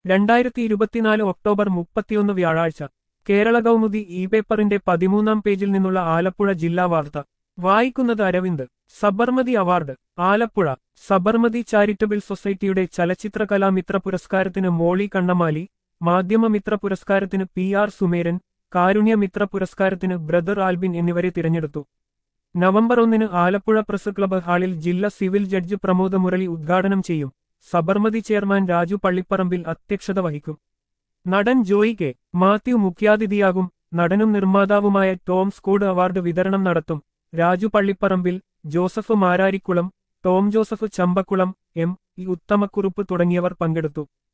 രണ്ടായിരത്തി ഇരുപത്തിനാല് ഒക്ടോബർ മുപ്പത്തിയൊന്ന് വ്യാഴാഴ്ച കേരള കൗമുദി ഇ പേപ്പറിന്റെ പതിമൂന്നാം പേജിൽ നിന്നുള്ള ആലപ്പുഴ ജില്ലാ വാർത്ത വായിക്കുന്നത് അരവിന്ദ് സബർമതി അവാർഡ് ആലപ്പുഴ സബർമതി ചാരിറ്റബിൾ സൊസൈറ്റിയുടെ ചലച്ചിത്ര കലാമിത്ര പുരസ്കാരത്തിന് മോളി കണ്ണമാലി മാധ്യമമിത്ര പുരസ്കാരത്തിന് പി ആർ സുമേരൻ കാരുണ്യമിത്ര പുരസ്കാരത്തിന് ബ്രദർ ആൽബിൻ എന്നിവരെ തിരഞ്ഞെടുത്തു നവംബർ ഒന്നിന് ആലപ്പുഴ പ്രസ് ക്ലബ്ബ് ഹാളിൽ ജില്ലാ സിവിൽ ജഡ്ജ് പ്രമോദ് മുരളി ഉദ്ഘാടനം ചെയ്യും സബർമതി ചെയർമാൻ രാജു പള്ളിപ്പറമ്പിൽ അധ്യക്ഷത വഹിക്കും നടൻ ജോയി കെ മാത്യു മുഖ്യാതിഥിയാകും നടനും നിർമ്മാതാവുമായ ടോം സ്കൂഡ് അവാർഡ് വിതരണം നടത്തും രാജു പള്ളിപ്പറമ്പിൽ ജോസഫ് മാരാരിക്കുളം ടോം ജോസഫ് ചമ്പക്കുളം എം ഇ ഉത്തമക്കുറുപ്പ് തുടങ്ങിയവർ പങ്കെടുത്തു